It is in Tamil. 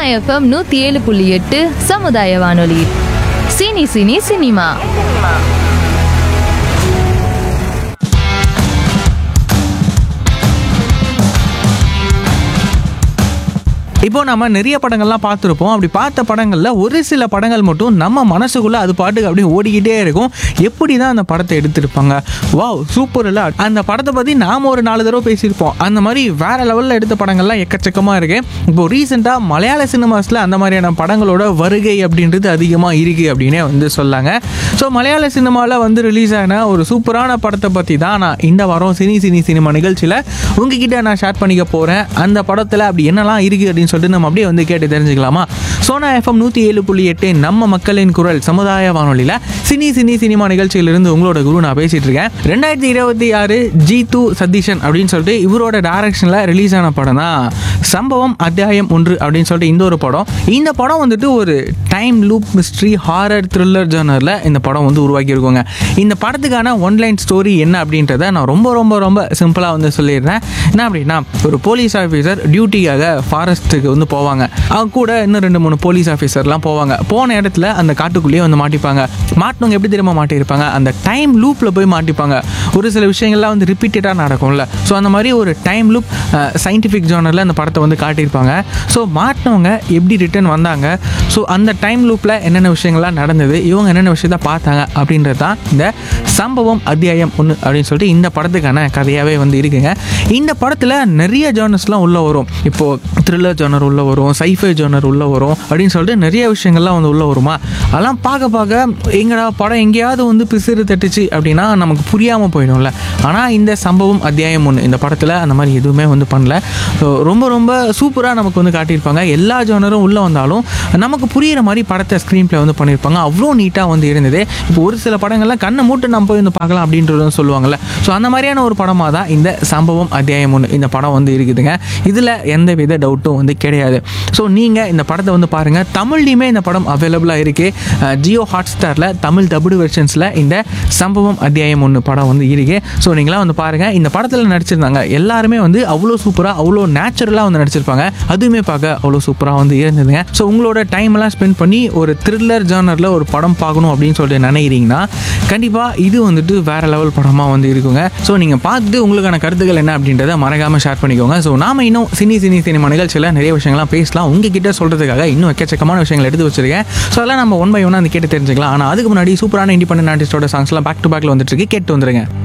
எஃப்எம் நூத்தி ஏழு புள்ளி எட்டு சமுதாய வானொலி சினி சினி சினிமா இப்போ நம்ம நிறைய படங்கள்லாம் பார்த்துருப்போம் அப்படி பார்த்த படங்களில் ஒரு சில படங்கள் மட்டும் நம்ம மனசுக்குள்ளே அது பாட்டுக்கு அப்படியே ஓடிக்கிட்டே இருக்கும் எப்படி தான் அந்த படத்தை எடுத்திருப்பாங்க வாவ் சூப்பர் இல்லை அந்த படத்தை பற்றி நாம் ஒரு நாலு தடவை பேசியிருப்போம் அந்த மாதிரி வேற லெவலில் எடுத்த படங்கள்லாம் எக்கச்சக்கமாக இருக்கு இப்போ ரீசெண்டாக மலையாள சினிமாஸில் அந்த மாதிரியான படங்களோட வருகை அப்படின்றது அதிகமாக இருக்கு அப்படின்னே வந்து சொல்லாங்க ஸோ மலையாள சினிமாவில் வந்து ரிலீஸ் ஆன ஒரு சூப்பரான படத்தை பற்றி தான் நான் இந்த வாரம் சினி சினி சினிமா நிகழ்ச்சியில் உங்ககிட்ட நான் ஷேர் பண்ணிக்க போகிறேன் அந்த படத்தில் அப்படி என்னெல்லாம் இருக்குது அப்படின்னு சொல்லிட்டு நம்ம அப்படியே வந்து கேட்டு தெரிஞ்சுக்கலாமா சோனா எஃப்எம் நூற்றி ஏழு புள்ளி எட்டு நம்ம மக்களின் குரல் சமுதாய வானொலியில் சினி சினி சினிமா நிகழ்ச்சியிலிருந்து உங்களோட குரு நான் பேசிட்டு இருக்கேன் ரெண்டாயிரத்தி இருபத்தி ஆறு ஜி டூ சதீஷன் அப்படின்னு சொல்லிட்டு இவரோட டைரக்ஷனில் ரிலீஸ் ஆன படம் தான் சம்பவம் அத்தியாயம் ஒன்று அப்படின்னு சொல்லிட்டு இந்த ஒரு படம் இந்த படம் வந்துட்டு ஒரு time loop mystery horror thriller ஜேர்னரில் இந்த படம் வந்து உருவாக்கியிருக்கோங்க இந்த படத்துக்கான ஒன்லைன் ஸ்டோரி என்ன அப்படின்றத நான் ரொம்ப ரொம்ப ரொம்ப சிம்பிளாக வந்து சொல்லிடுறேன் என்ன அப்படின்னா ஒரு போலீஸ் ஆஃபீஸர் டியூட்டிக்காக ஃபாரஸ்ட்டுக்கு வந்து போவாங்க அவங்க கூட இன்னும் ரெண்டு மூணு போலீஸ் ஆஃபீஸர்லாம் போவாங்க போன இடத்துல அந்த காட்டுக்குள்ளேயே வந்து மாட்டிப்பாங்க மாட்டினவங்க எப்படி தெரியுமா மாட்டியிருப்பாங்க அந்த டைம் லூப்பில் போய் மாட்டிப்பாங்க ஒரு சில விஷயங்கள்லாம் வந்து ரிப்பீட்டடாக நடக்கும்ல ஸோ அந்த மாதிரி ஒரு டைம் லூப் சயின்டிஃபிக் ஜேர்னலில் அந்த படத்தை வந்து காட்டியிருப்பாங்க ஸோ மாட்டினவங்க எப்படி ரிட்டர்ன் வந்தாங்க ஸோ அந்த டைம் லூப்பில் என்னென்ன விஷயங்கள்லாம் நடந்தது இவங்க என்னென்ன விஷயத்த பார்த்தாங்க அப்படின்றது தான் இந்த சம்பவம் அத்தியாயம் ஒன்று அப்படின்னு சொல்லிட்டு இந்த படத்துக்கான கதையாகவே வந்து இருக்குங்க இந்த படத்தில் நிறைய ஜேர்னல்ஸ்லாம் உள்ளே வரும் இப்போது த்ரில்லர் ஜேர்னர் உள்ளே வரும் சைஃபை ஜேர்னர் உள்ளே வரும் அப்படின்னு சொல்லிட்டு நிறைய விஷயங்கள்லாம் வந்து உள்ளே வருமா அதெல்லாம் பார்க்க பார்க்க எங்கடா படம் எங்கேயாவது வந்து பிசிறு தட்டுச்சு அப்படின்னா நமக்கு புரியாமல் போயிடும்ல ஆனால் இந்த சம்பவம் அத்தியாயம் ஒன்று இந்த படத்தில் அந்த மாதிரி எதுவுமே வந்து பண்ணல ஸோ ரொம்ப ரொம்ப சூப்பராக நமக்கு வந்து காட்டியிருப்பாங்க எல்லா ஜோனரும் உள்ளே வந்தாலும் நமக்கு புரியிற மாதிரி படத்தை ஸ்க்ரீன் ப்ளே வந்து பண்ணியிருப்பாங்க அவ்வளோ நீட்டாக வந்து இருந்தது இப்போ ஒரு சில படங்கள்லாம் கண்ணை மூட்டு நம்ம போய் வந்து பார்க்கலாம் அப்படின்றதும் சொல்லுவாங்கல்ல ஸோ அந்த மாதிரியான ஒரு படமாக தான் இந்த சம்பவம் அத்தியாயம் ஒன்று இந்த படம் வந்து இருக்குதுங்க இதில் எந்த வித டவுட்டும் வந்து கிடையாது ஸோ நீங்கள் இந்த படத்தை வந்து பாருங்கள் தமிழ்லையுமே இந்த படம் அவைலபிளாக இருக்குது ஜியோ ஹாட் ஸ்டாரில் தமிழ் டபுள் வெர்ஷன்ஸில் இந்த சம்பவம் அத்தியாயம் ஒன்று படம் வந்து இருக்கு ஸோ நீங்களாம் வந்து பாருங்கள் இந்த படத்தில் நடிச்சிருந்தாங்க எல்லாருமே வந்து அவ்வளோ சூப்பராக அவ்வளோ நேச்சுரலாக வந்து நடிச்சிருப்பாங்க அதுவுமே பார்க்க அவ்வளோ சூப்பராக வந்து இருந்ததுங்க ஸோ உங்களோட டைம் எல்லாம் ஸ்பெண்ட் பண்ணி ஒரு த்ரில்லர் ஜானரில் ஒரு படம் பார்க்கணும் அப்படின்னு சொல்லிட்டு நினைக்கிறீங்கன்னா கண்டிப்பாக இது வந்துட்டு வேற லெவல் படமாக வந்து இருக்குங்க ஸோ நீங்கள் பார்த்துட்டு உங்களுக்கான கருத்துக்கள் என்ன அப்படின்றத மறக்காமல் ஷேர் பண்ணிக்கோங்க ஸோ நாம இன்னும் சினி சினி சினிமா நிகழ்ச்சியில் நிறைய விஷயங்கள்லாம் பேசலாம் உங்ககிட்ட சொல்கிறதுக்காக இன்னும் எக்கச்சக்கமான விஷயங்கள் எடுத்து வச்சிருக்கேன் ஸோ அதெல்லாம் நம்ம ஒன் பை ஒன்னாக அந்த கேட்டு தெரிஞ்சுக்கலாம் ஆனால் அதுக்கு முன்னாடி சூப்பரான இண்டிபெண்டன்ட் ஆர்டிஸ்டோட சாங்ஸ்லாம் பேக் டு பேக்கில் வந்துட்டு இருக்கு கேட்டு வந்துருங்க